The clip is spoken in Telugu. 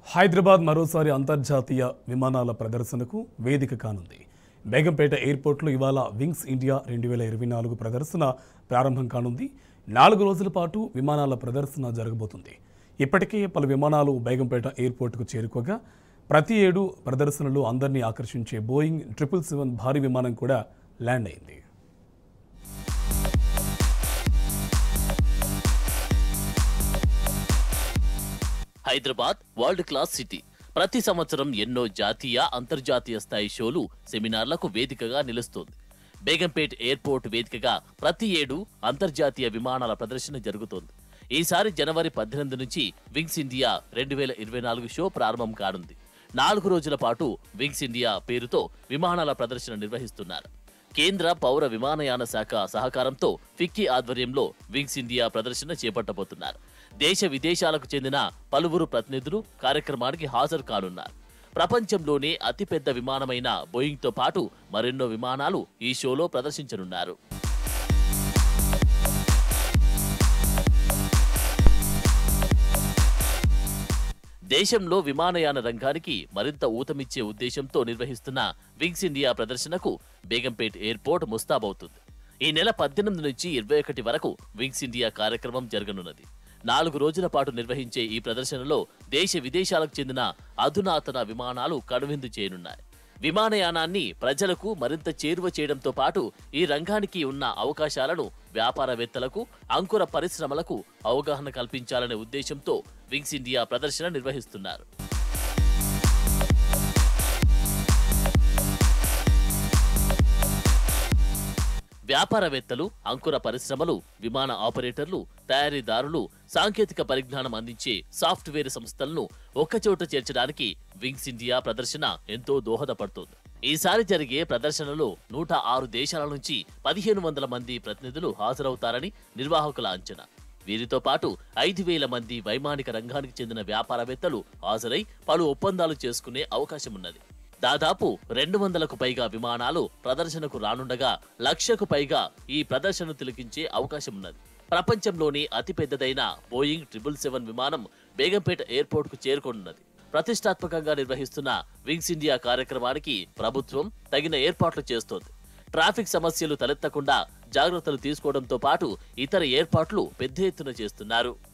హైదరాబాద్ మరోసారి అంతర్జాతీయ విమానాల ప్రదర్శనకు వేదిక కానుంది బేగంపేట ఎయిర్పోర్ట్లో ఇవాళ వింగ్స్ ఇండియా రెండు వేల ఇరవై నాలుగు ప్రదర్శన ప్రారంభం కానుంది నాలుగు రోజుల పాటు విమానాల ప్రదర్శన జరగబోతుంది ఇప్పటికే పలు విమానాలు బేగంపేట ఎయిర్పోర్టుకు చేరుకోగా ప్రతి ఏడు ప్రదర్శనలో అందరినీ ఆకర్షించే బోయింగ్ ట్రిపుల్ సెవెన్ భారీ విమానం కూడా ల్యాండ్ అయింది హైదరాబాద్ వరల్డ్ క్లాస్ సిటీ ప్రతి సంవత్సరం ఎన్నో జాతీయ అంతర్జాతీయ స్థాయి షోలు సెమినార్లకు వేదికగా నిలుస్తోంది బేగంపేట్ ఎయిర్పోర్ట్ వేదికగా ప్రతి ఏడు అంతర్జాతీయ విమానాల ప్రదర్శన జరుగుతోంది ఈసారి జనవరి పద్దెనిమిది నుంచి వింగ్స్ ఇండియా రెండు వేల ఇరవై నాలుగు షో ప్రారంభం కానుంది నాలుగు రోజుల పాటు వింగ్స్ ఇండియా పేరుతో విమానాల ప్రదర్శన నిర్వహిస్తున్నారు కేంద్ర పౌర విమానయాన శాఖ సహకారంతో ఫిక్కీ ఆధ్వర్యంలో వింగ్స్ ఇండియా ప్రదర్శన చేపట్టబోతున్నారు దేశ విదేశాలకు చెందిన పలువురు ప్రతినిధులు కార్యక్రమానికి హాజరు కానున్నారు ప్రపంచంలోనే అతిపెద్ద విమానమైన బోయింగ్తో పాటు మరెన్నో విమానాలు ఈ షోలో ప్రదర్శించనున్నారు దేశంలో విమానయాన రంగానికి మరింత ఊతమిచ్చే ఉద్దేశంతో నిర్వహిస్తున్న వింగ్స్ ఇండియా ప్రదర్శనకు బేగంపేట్ ఎయిర్పోర్ట్ ముస్తాబవుతుంది ఈ నెల పద్దెనిమిది నుంచి ఇరవై ఒకటి వరకు వింగ్స్ ఇండియా కార్యక్రమం జరగనున్నది నాలుగు రోజుల పాటు నిర్వహించే ఈ ప్రదర్శనలో దేశ విదేశాలకు చెందిన అధునాతన విమానాలు కనువిందు చేయనున్నాయి విమానయానాన్ని ప్రజలకు మరింత చేరువ చేయడంతో పాటు ఈ రంగానికి ఉన్న అవకాశాలను వ్యాపారవేత్తలకు అంకుర పరిశ్రమలకు అవగాహన కల్పించాలనే ఉద్దేశంతో వింగ్స్ ఇండియా ప్రదర్శన నిర్వహిస్తున్నారు వ్యాపారవేత్తలు అంకుర పరిశ్రమలు విమాన ఆపరేటర్లు తయారీదారులు సాంకేతిక పరిజ్ఞానం అందించే సాఫ్ట్వేర్ సంస్థలను ఒక్కచోట చేర్చడానికి వింగ్స్ ఇండియా ప్రదర్శన ఎంతో దోహదపడుతోంది ఈసారి జరిగే ప్రదర్శనలో నూట ఆరు దేశాల నుంచి పదిహేను వందల మంది ప్రతినిధులు హాజరవుతారని నిర్వాహకుల అంచనా వీరితో పాటు ఐదు వేల మంది వైమానిక రంగానికి చెందిన వ్యాపారవేత్తలు హాజరై పలు ఒప్పందాలు చేసుకునే అవకాశం ఉన్నది దాదాపు రెండు వందలకు పైగా విమానాలు ప్రదర్శనకు రానుండగా లక్షకు పైగా ఈ ప్రదర్శన తిలకించే అవకాశం ఉన్నది ప్రపంచంలోని అతిపెద్దదైన బోయింగ్ ట్రిపుల్ సెవెన్ విమానం బేగంపేట ఎయిర్పోర్ట్ కు చేరుకోనున్నది ప్రతిష్టాత్మకంగా నిర్వహిస్తున్న వింగ్స్ ఇండియా కార్యక్రమానికి ప్రభుత్వం తగిన ఏర్పాట్లు చేస్తోంది ట్రాఫిక్ సమస్యలు తలెత్తకుండా జాగ్రత్తలు తీసుకోవడంతో పాటు ఇతర ఏర్పాట్లు పెద్ద ఎత్తున చేస్తున్నారు